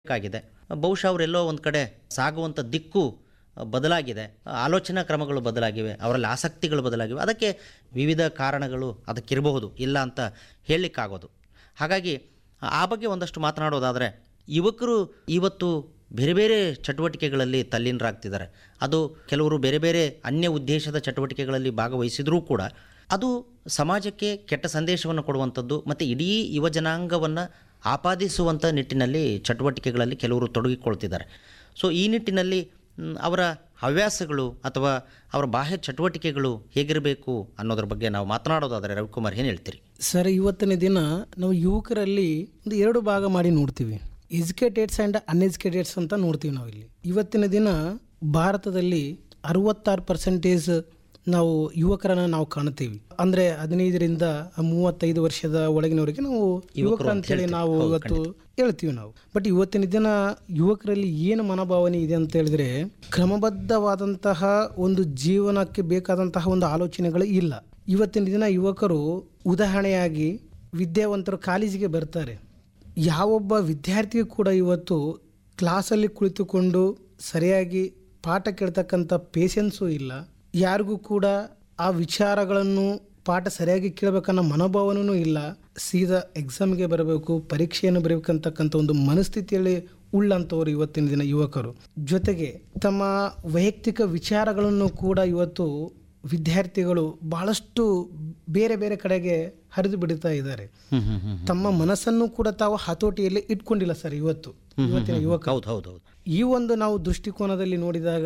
ಬೇಕಾಗಿದೆ ಬಹುಶಃ ಅವರೆಲ್ಲೋ ಒಂದು ಕಡೆ ಸಾಗುವಂಥ ದಿಕ್ಕು ಬದಲಾಗಿದೆ ಆಲೋಚನಾ ಕ್ರಮಗಳು ಬದಲಾಗಿವೆ ಅವರಲ್ಲಿ ಆಸಕ್ತಿಗಳು ಬದಲಾಗಿವೆ ಅದಕ್ಕೆ ವಿವಿಧ ಕಾರಣಗಳು ಅದಕ್ಕಿರಬಹುದು ಇಲ್ಲ ಅಂತ ಹೇಳಲಿಕ್ಕಾಗೋದು ಹಾಗಾಗಿ ಆ ಬಗ್ಗೆ ಒಂದಷ್ಟು ಮಾತನಾಡೋದಾದರೆ ಯುವಕರು ಇವತ್ತು ಬೇರೆ ಬೇರೆ ಚಟುವಟಿಕೆಗಳಲ್ಲಿ ತಲ್ಲೀನರಾಗ್ತಿದ್ದಾರೆ ಅದು ಕೆಲವರು ಬೇರೆ ಬೇರೆ ಅನ್ಯ ಉದ್ದೇಶದ ಚಟುವಟಿಕೆಗಳಲ್ಲಿ ಭಾಗವಹಿಸಿದರೂ ಕೂಡ ಅದು ಸಮಾಜಕ್ಕೆ ಕೆಟ್ಟ ಸಂದೇಶವನ್ನು ಕೊಡುವಂಥದ್ದು ಮತ್ತು ಇಡೀ ಯುವ ಜನಾಂಗವನ್ನು ಆಪಾದಿಸುವಂಥ ನಿಟ್ಟಿನಲ್ಲಿ ಚಟುವಟಿಕೆಗಳಲ್ಲಿ ಕೆಲವರು ತೊಡಗಿಕೊಳ್ತಿದ್ದಾರೆ ಸೊ ಈ ನಿಟ್ಟಿನಲ್ಲಿ ಮ್, ಅವರ ಹವ್ಯಾಸಗಳು ಅಥವಾ ಅವರ ಬಾಹ್ಯ ಚಟುವಟಿಕೆಗಳು ಹೇಗಿರಬೇಕು ಅನ್ನೋದ್ರ ಬಗ್ಗೆ ನಾವು ಮಾತನಾಡೋದಾದರೆ ರವಿಕುಮಾರ್ ಏನು ಹೇಳ್ತೀರಿ ಸರ್ ಇವತ್ತಿನ ದಿನ ನಾವು ಯುವಕರಲ್ಲಿ ಒಂದು ಎರಡು ಭಾಗ ಮಾಡಿ ನೋಡ್ತೀವಿ ಎಜುಕೇಟೆಡ್ಸ್ ಆ್ಯಂಡ್ ಅನ್ಎಜುಕೇಟೆಡ್ಸ್ ಅಂತ ನೋಡ್ತೀವಿ ನಾವು ಇಲ್ಲಿ ಇವತ್ತಿನ ದಿನ ಭಾರತದಲ್ಲಿ ಅರವತ್ತಾರು ಪರ್ಸೆಂಟೇಜ್ ನಾವು ಯುವಕರನ್ನ ನಾವು ಕಾಣ್ತೀವಿ ಅಂದ್ರೆ ಹದಿನೈದರಿಂದ ಮೂವತ್ತೈದು ವರ್ಷದ ಒಳಗಿನವರಿಗೆ ನಾವು ಯುವಕರು ಅಂತೇಳಿ ನಾವು ಇವತ್ತು ಹೇಳ್ತೀವಿ ನಾವು ಬಟ್ ಇವತ್ತಿನ ದಿನ ಯುವಕರಲ್ಲಿ ಏನು ಮನೋಭಾವನೆ ಇದೆ ಅಂತ ಹೇಳಿದ್ರೆ ಕ್ರಮಬದ್ಧವಾದಂತಹ ಒಂದು ಜೀವನಕ್ಕೆ ಬೇಕಾದಂತಹ ಒಂದು ಆಲೋಚನೆಗಳು ಇಲ್ಲ ಇವತ್ತಿನ ದಿನ ಯುವಕರು ಉದಾಹರಣೆಯಾಗಿ ವಿದ್ಯಾವಂತರು ಕಾಲೇಜಿಗೆ ಬರ್ತಾರೆ ಯಾವೊಬ್ಬ ವಿದ್ಯಾರ್ಥಿಗೂ ಕೂಡ ಇವತ್ತು ಕ್ಲಾಸಲ್ಲಿ ಕುಳಿತುಕೊಂಡು ಸರಿಯಾಗಿ ಪಾಠ ಕೇಳ್ತಕ್ಕಂಥ ಪೇಷನ್ಸು ಇಲ್ಲ ಯಾರಿಗೂ ಕೂಡ ಆ ವಿಚಾರಗಳನ್ನು ಪಾಠ ಸರಿಯಾಗಿ ಕೇಳಬೇಕನ್ನೋ ಮನೋಭಾವನೂ ಇಲ್ಲ ಸೀದಾ ಎಕ್ಸಾಮ್ಗೆ ಬರಬೇಕು ಪರೀಕ್ಷೆಯನ್ನು ಬರಬೇಕಂತಕ್ಕಂಥ ಒಂದು ಮನಸ್ಥಿತಿಯಲ್ಲಿ ಉಳ್ಳಂಥವ್ರು ಇವತ್ತಿನ ದಿನ ಯುವಕರು ಜೊತೆಗೆ ತಮ್ಮ ವೈಯಕ್ತಿಕ ವಿಚಾರಗಳನ್ನು ಕೂಡ ಇವತ್ತು ವಿದ್ಯಾರ್ಥಿಗಳು ಬಹಳಷ್ಟು ಬೇರೆ ಬೇರೆ ಕಡೆಗೆ ಹರಿದು ಬಿಡುತ್ತಾ ಇದ್ದಾರೆ ತಮ್ಮ ಮನಸ್ಸನ್ನು ಕೂಡ ತಾವು ಹತೋಟಿಯಲ್ಲಿ ಇಟ್ಕೊಂಡಿಲ್ಲ ಸರ್ ಇವತ್ತು ಇವತ್ತಿನ ಯುವಕ ಹೌದು ಹೌದು ಹೌದು ಈ ಒಂದು ನಾವು ದೃಷ್ಟಿಕೋನದಲ್ಲಿ ನೋಡಿದಾಗ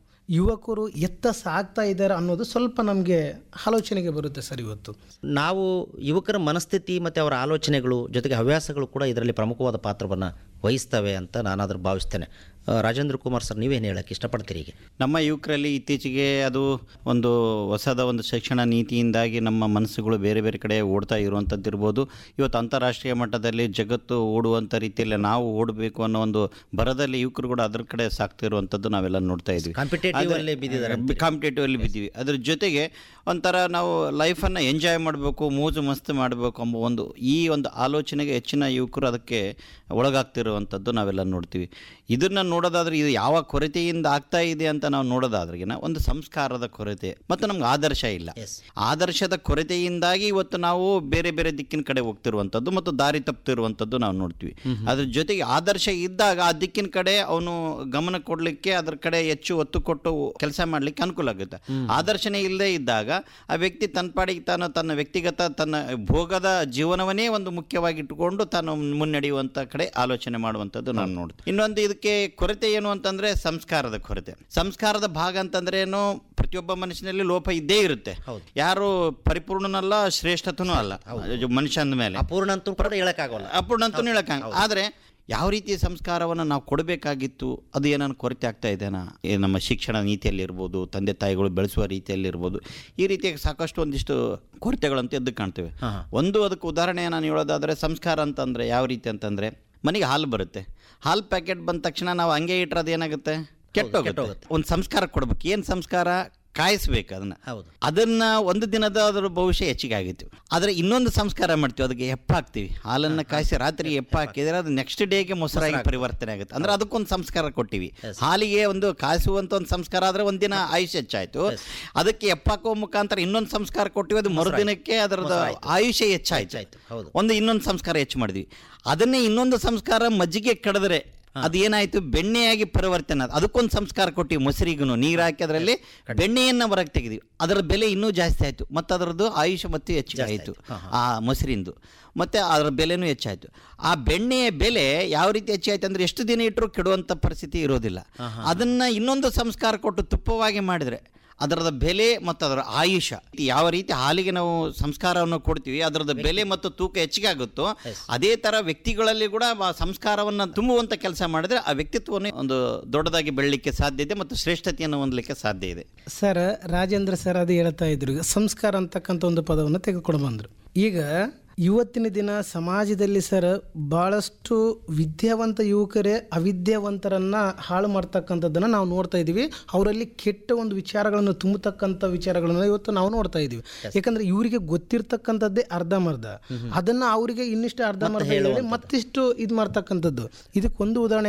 ಯುವಕರು ಎತ್ತ ಸಾಗ್ತಾ ಇದ್ದಾರೆ ಅನ್ನೋದು ಸ್ವಲ್ಪ ನಮಗೆ ಆಲೋಚನೆಗೆ ಬರುತ್ತೆ ಸರ್ ಇವತ್ತು ನಾವು ಯುವಕರ ಮನಸ್ಥಿತಿ ಮತ್ತು ಅವರ ಆಲೋಚನೆಗಳು ಜೊತೆಗೆ ಹವ್ಯಾಸಗಳು ಕೂಡ ಇದರಲ್ಲಿ ಪ್ರಮುಖವಾದ ಪಾತ್ರವನ್ನು ವಹಿಸ್ತವೆ ಅಂತ ನಾನಾದರೂ ಭಾವಿಸ್ತೇನೆ ಆ, ರಾಜೇಂದ್ರ ಕುಮಾರ್ ಸರ್ ನೀವೇನು ಹೇಳಕ್ಕೆ ಇಷ್ಟಪಡ್ತೀರಿ ಈಗ ನಮ್ಮ ಯುವಕರಲ್ಲಿ ಇತ್ತೀಚೆಗೆ ಅದು ಒಂದು ಹೊಸದ ಒಂದು ಶಿಕ್ಷಣ ನೀತಿಯಿಂದಾಗಿ ನಮ್ಮ ಮನಸ್ಸುಗಳು ಬೇರೆ ಬೇರೆ ಕಡೆ ಓಡ್ತಾ ಇರುವಂಥದ್ದು ಇರ್ಬೋದು ಇವತ್ತು ಅಂತಾರಾಷ್ಟ್ರೀಯ ಮಟ್ಟದಲ್ಲಿ ಜಗತ್ತು ಓಡುವಂಥ ರೀತಿಯಲ್ಲಿ ನಾವು ಓಡಬೇಕು ಅನ್ನೋ ಒಂದು ಬರದಲ್ಲಿ ಯುವಕರು ಕೂಡ ಅದ್ರ ಕಡೆ ಸಾಕ್ತಾ ಇರುವಂಥದ್ದು ನಾವೆಲ್ಲ ನೋಡ್ತಾ ಇದ್ವಿ ಕಾಂಪಿಟೇಟಿವ್ ಅಲ್ಲಿ ಬಿದ್ದಿದ್ದಾರೆ ಕಾಂಪಿಟೇಟಿವ್ ಅಲ್ಲಿ ಬಿದ್ದೀವಿ ಅದ್ರ ಜೊತೆಗೆ ಒಂಥರ ನಾವು ಲೈಫನ್ನು ಎಂಜಾಯ್ ಮಾಡಬೇಕು ಮೋಜು ಮಸ್ತ್ ಮಾಡಬೇಕು ಎಂಬ ಒಂದು ಈ ಒಂದು ಆಲೋಚನೆಗೆ ಹೆಚ್ಚಿನ ಯುವಕರು ಅದಕ್ಕೆ ಒಳಗಾಗ್ತಿರುವಂಥದ್ದು ನಾವೆಲ್ಲ ನೋಡ್ತೀವಿ ಇದನ್ನು ನೋಡೋದಾದ್ರೆ ಇದು ಯಾವ ಕೊರತೆಯಿಂದ ಆಗ್ತಾ ಇದೆ ಅಂತ ನಾವು ನೋಡೋದಾದ್ರೆಗಿನ ಒಂದು ಸಂಸ್ಕಾರದ ಕೊರತೆ ಮತ್ತು ನಮ್ಗೆ ಆದರ್ಶ ಇಲ್ಲ ಆದರ್ಶದ ಕೊರತೆಯಿಂದಾಗಿ ಇವತ್ತು ನಾವು ಬೇರೆ ಬೇರೆ ದಿಕ್ಕಿನ ಕಡೆ ಹೋಗ್ತಿರುವಂಥದ್ದು ಮತ್ತು ದಾರಿ ತಪ್ಪುತ್ತಿರುವಂಥದ್ದು ನಾವು ನೋಡ್ತೀವಿ ಅದ್ರ ಜೊತೆಗೆ ಆದರ್ಶ ಇದ್ದಾಗ ಆ ದಿಕ್ಕಿನ ಕಡೆ ಅವನು ಗಮನ ಕೊಡಲಿಕ್ಕೆ ಅದ್ರ ಕಡೆ ಹೆಚ್ಚು ಒತ್ತು ಕೊಟ್ಟು ಕೆಲಸ ಮಾಡಲಿಕ್ಕೆ ಅನುಕೂಲ ಆಗುತ್ತೆ ಆದರ್ಶನೇ ಇಲ್ಲದೆ ಇದ್ದಾಗ ಆ ವ್ಯಕ್ತಿ ತನ್ನ ಪಾಡಿಗೆ ತಾನು ತನ್ನ ವ್ಯಕ್ತಿಗತ ತನ್ನ ಭೋಗದ ಜೀವನವನ್ನೇ ಒಂದು ಮುಖ್ಯವಾಗಿ ಇಟ್ಟುಕೊಂಡು ತಾನು ಮುನ್ನಡೆಯುವಂಥ ಕಡೆ ಆಲೋಚನೆ ಮಾಡುವಂಥದ್ದು ನಾನು ನೋಡ್ತೀನಿ ಇನ್ನೊಂದು ಇದಕ್ಕೆ ಕೊರತೆ ಏನು ಅಂತಂದ್ರೆ ಸಂಸ್ಕಾರದ ಕೊರತೆ ಸಂಸ್ಕಾರದ ಭಾಗ ಅಂತಂದ್ರೆ ಏನು ಪ್ರತಿಯೊಬ್ಬ ಮನುಷ್ಯನಲ್ಲಿ ಲೋಪ ಇದ್ದೇ ಇರುತ್ತೆ ಯಾರು ಪರಿಪೂರ್ಣನಲ್ಲ ಶ್ರೇಷ್ಠತನೂ ಅಲ್ಲ ಮನುಷ್ಯ ಅಂದ ಮೇಲೆ ಅಪೂರ್ಣ ಅಂತೂ ಕೂಡ ಹೇಳೋಕ್ಕಾಗಲ್ಲ ಅಪೂರ್ಣ ಅಂತೂ ಹೇಳಕ್ಕ ಆದರೆ ಯಾವ ರೀತಿಯ ಸಂಸ್ಕಾರವನ್ನು ನಾವು ಕೊಡಬೇಕಾಗಿತ್ತು ಅದು ಏನಾದ್ರು ಕೊರತೆ ಆಗ್ತಾ ಇದೆನಾ ಈ ನಮ್ಮ ಶಿಕ್ಷಣ ನೀತಿಯಲ್ಲಿರ್ಬೋದು ತಂದೆ ತಾಯಿಗಳು ಬೆಳೆಸುವ ರೀತಿಯಲ್ಲಿರ್ಬೋದು ಈ ರೀತಿಯ ಸಾಕಷ್ಟು ಒಂದಿಷ್ಟು ಕೊರತೆಗಳಂತ ಎದ್ದು ಕಾಣ್ತೇವೆ ಒಂದು ಅದಕ್ಕೆ ಉದಾಹರಣೆ ನಾನು ಹೇಳೋದಾದರೆ ಸಂಸ್ಕಾರ ಅಂತಂದರೆ ಯಾವ ರೀತಿ ಅಂತಂದರೆ ಮನೆಗೆ ಹಾಲು ಬರುತ್ತೆ ಹಾಲು ಪ್ಯಾಕೆಟ್ ಬಂದ ತಕ್ಷಣ ನಾವು ಹಂಗೆ ಇಟ್ಟರೆ ಅದು ಏನಾಗುತ್ತೆ ಕೆಟ್ಟೋಗುತ್ತೆ ಒಂದು ಸಂಸ್ಕಾರ ಕೊಡ್ಬೇಕು ಏನು ಸಂಸ್ಕಾರ ಕಾಯಿಸ್ಬೇಕು ಅದನ್ನ ಹೌದು. ಅದನ್ನ ಒಂದು ದಿನದ ಅದರ ಭವಿಷ್ಯ ಹೆಚ್ಚಿಗೆ ಆಗಿತ್ತು ಆದರೆ ಇನ್ನೊಂದು ಸಂಸ್ಕಾರ ಮಾಡ್ತೀವಿ ಅದಕ್ಕೆ ಎಪ್ಪ ಹಾಕ್ತೀವಿ ಹಾಲನ್ನು ಕಾಯಿಸಿ ರಾತ್ರಿ ಎಪ್ಪ ಹಾಕಿದ್ರೆ ಅದು ನೆಕ್ಸ್ಟ್ ಡೇಗೆ ಮೊಸರಾಗಿ ಪರಿವರ್ತನೆ ಆಗುತ್ತೆ ಅಂದ್ರೆ ಅದಕ್ಕೊಂದು ಸಂಸ್ಕಾರ ಕೊಟ್ಟಿವಿ ಹಾಲಿಗೆ ಒಂದು ಕಾಯಿಸುವಂತ ಒಂದು ಸಂಸ್ಕಾರ ಆದ್ರೆ ಒಂದಿನ ಆಯುಷ್ ಹೆಚ್ಚಾಯ್ತು ಅದಕ್ಕೆ ಎಪ್ಪ ಹಾಕುವ ಮುಖಾಂತರ ಇನ್ನೊಂದು ಸಂಸ್ಕಾರ ಕೊಟ್ಟಿವಿ ಅದು ಮರುದಿನಕ್ಕೆ ಅದರದ ಆಯುಷ್ಯ ಹೆಚ್ಚಾಯ್ತು ಹೌದು. ಒಂದು ಇನ್ನೊಂದು ಸಂಸ್ಕಾರ ಹೆಚ್ಚು ಮಾಡಿದ್ವಿ ಅದನ್ನೇ ಇನ್ನೊಂದು ಸಂಸ್ಕಾರ ಮಜ್ಜಿಗೆ ಕಡಿದ್ರೆ ಅದು ಏನಾಯ್ತು ಬೆಣ್ಣೆಯಾಗಿ ಪರಿವರ್ತನೆ ಆದ ಅದಕ್ಕೊಂದು ಸಂಸ್ಕಾರ ಕೊಟ್ಟಿವಿ ಮೊಸರಿಗೂ ನೀರು ಹಾಕಿ ಅದರಲ್ಲಿ ಬೆಣ್ಣೆಯನ್ನು ಹೊರಗೆ ತೆಗೆದ್ವಿ ಅದರ ಬೆಲೆ ಇನ್ನೂ ಜಾಸ್ತಿ ಆಯಿತು ಮತ್ತು ಅದರದ್ದು ಆಯುಷ್ಯ ಮತ್ತು ಹೆಚ್ಚಿಗೆ ಆಯಿತು ಆ ಮೊಸರಿಂದು ಮತ್ತು ಅದರ ಬೆಲೆನೂ ಹೆಚ್ಚಾಯಿತು ಆ ಬೆಣ್ಣೆಯ ಬೆಲೆ ಯಾವ ರೀತಿ ಹೆಚ್ಚಾಯ್ತು ಅಂದರೆ ಎಷ್ಟು ದಿನ ಇಟ್ಟರೂ ಕೆಡುವಂಥ ಪರಿಸ್ಥಿತಿ ಇರೋದಿಲ್ಲ ಅದನ್ನು ಇನ್ನೊಂದು ಸಂಸ್ಕಾರ ಕೊಟ್ಟು ತುಪ್ಪವಾಗಿ ಮಾಡಿದರೆ ಅದರದ ಬೆಲೆ ಮತ್ತು ಅದರ ಆಯುಷ್ಯ ಯಾವ ರೀತಿ ಹಾಲಿಗೆ ನಾವು ಸಂಸ್ಕಾರವನ್ನು ಕೊಡ್ತೀವಿ ಅದರದ ಬೆಲೆ ಮತ್ತು ತೂಕ ಹೆಚ್ಚಿಗೆ ಆಗುತ್ತೋ ಅದೇ ತರ ವ್ಯಕ್ತಿಗಳಲ್ಲಿ ಕೂಡ ಆ ಸಂಸ್ಕಾರವನ್ನು ತುಂಬುವಂತ ಕೆಲಸ ಮಾಡಿದ್ರೆ ಆ ವ್ಯಕ್ತಿತ್ವವನ್ನು ಒಂದು ದೊಡ್ಡದಾಗಿ ಬೆಳಲಿಕ್ಕೆ ಸಾಧ್ಯ ಇದೆ ಮತ್ತು ಶ್ರೇಷ್ಠತೆಯನ್ನು ಹೊಂದಲಿಕ್ಕೆ ಸಾಧ್ಯ ಇದೆ ಸರ್ ರಾಜೇಂದ್ರ ಸರ್ ಅದು ಹೇಳ್ತಾ ಇದ್ರು ಈಗ ಸಂಸ್ಕಾರ ಅಂತಕ್ಕಂಥ ಒಂದು ಪದವನ್ನು ತೆಗೆದುಕೊಂಡು ಬಂದರು ಈಗ ಇವತ್ತಿನ ದಿನ ಸಮಾಜದಲ್ಲಿ ಸರ್ ಭಾಳಷ್ಟು ವಿದ್ಯಾವಂತ ಯುವಕರೇ ಅವಿದ್ಯಾವಂತರನ್ನ ಹಾಳು ಮಾಡ್ತಕ್ಕಂಥದ್ದನ್ನು ನಾವು ನೋಡ್ತಾ ಇದ್ದೀವಿ ಅವರಲ್ಲಿ ಕೆಟ್ಟ ಒಂದು ವಿಚಾರಗಳನ್ನು ತುಂಬತಕ್ಕಂಥ ವಿಚಾರಗಳನ್ನು ಇವತ್ತು ನಾವು ನೋಡ್ತಾ ಇದ್ದೀವಿ ಯಾಕಂದ್ರೆ ಇವರಿಗೆ ಗೊತ್ತಿರ್ತಕ್ಕಂಥದ್ದೇ ಅರ್ಧಂಬರ್ಧ ಅದನ್ನ ಅವರಿಗೆ ಇನ್ನಿಷ್ಟು ಅರ್ಧಂಬರ್ಧ ಹೇಳಿ ಮತ್ತಿಷ್ಟು ಇದು ಮಾಡ್ತಕ್ಕಂಥದ್ದು ಇದಕ್ಕೊಂದು ಉದಾಹರಣೆ